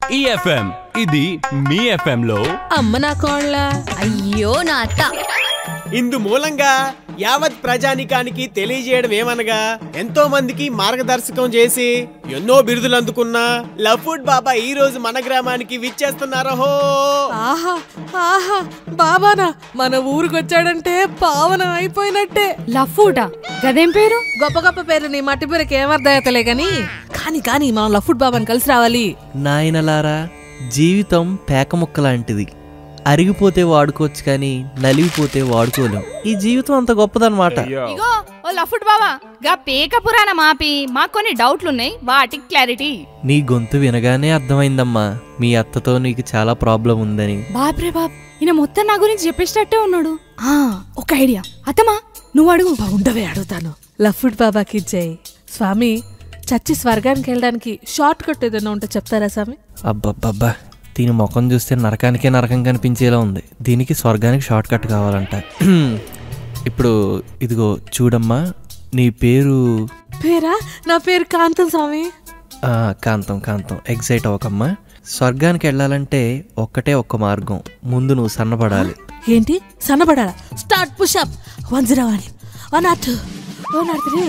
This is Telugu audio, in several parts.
ఈ ఎఫ్ఎం ఇది మీ ఎఫ్ఎం లో అమ్మ నా కోళ్ళ అయ్యో నా అత్త ఇందు మూలంగా యావత్ ప్రజానికానికి తెలియజేయడం ఏమనగా ఎంతో మందికి మార్గదర్శకం చేసి ఎన్నో బిరుదులు అందుకున్న లఫుడ్ బాబా ఈ రోజు మన గ్రామానికి విచ్చేస్తున్నారహో ఆహా ఆహా బాబానా మన ఊరికి వచ్చాడంటే పావనం అయిపోయినట్టే లఫూట గదేం పేరు గొప్ప గొప్ప పేరు నీ మట్టి పేరుకి ఏమర్థమవుతలే గాని కానీ కానీ మనం లఫుడ్ బాబాని కలిసి రావాలి నాయనలారా జీవితం పేక ముక్క లాంటిది అరిగిపోతే వాడుకోవచ్చు కానీ నలిగిపోతే వాడుకోలేం ఈ జీవితం అంత గొప్పదన్నమాట ఇగో ఓ లఫుట్ బావా గా పేక పురాణం ఆపి మాకు కొన్ని డౌట్లున్నాయి వాటికి క్లారిటీ నీ గొంతు వినగానే అర్థమైందమ్మా మీ అత్తతో నీకు చాలా ప్రాబ్లం ఉందని బాప్రే బాబ్ ఈయన మొత్తం నా గురించి చెప్పేటట్టే ఉన్నాడు ఆ ఒక ఐడియా అత్తమా నువ్వు అడుగు ఉండవే అడుగుతాను లఫుడ్ బాబాకి ఇచ్చేయి స్వామి చచ్చి స్వర్గానికి వెళ్ళడానికి షార్ట్ కట్ ఏదైనా ఉంటే చెప్తారా స్వామి అబ్బబ్బబ్బా దీని ముఖం చూస్తే నరకానికే నరకం కనిపించేలా ఉంది దీనికి స్వర్గానికి షార్ట్ కట్ కావాలంట ఇప్పుడు ఇదిగో చూడమ్మా నీ పేరు పేరా నా పేరు కాంతం స్వామి ఆ, కాంతం కాంతం ఎగ్జైట్ అవ్వకమ్మా స్వర్గానికి వెళ్ళాలంటే ఒక్కటే ఒక్క మార్గం ముందు నువ్వు సన్నపడాలి ఏంటి సన్నబడాలా start pushup one zero one one not two one not three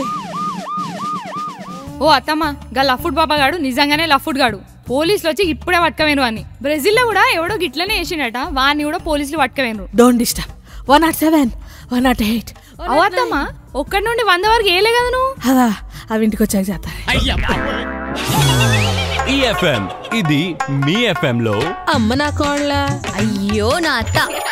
ఓ అత్తమ్మ గా లఫుట్ బాబా గాడు నిజంగానే లఫుట్ గాడు పోలీసులు వచ్చి ఇప్పుడే పట్టుకవేను అని బ్రెజిల్లో కూడా ఎవడో గిట్లనే వేసిండట వాడిని కూడా పోలీసులు పట్టుకవేను don't disturb one not seven one not eight అవు అత్తమ్మ ఒక్కడి నుండి వంద వరకు ఏలే కదా నువ్వు అదా అవి ఇంటికి వచ్చాక చేస్తారు ఈ ఎఫ్ఎం ఇది మీ ఎఫ్ఎం లో అమ్మ నా కోళ్ళ అయ్యో నా అత్త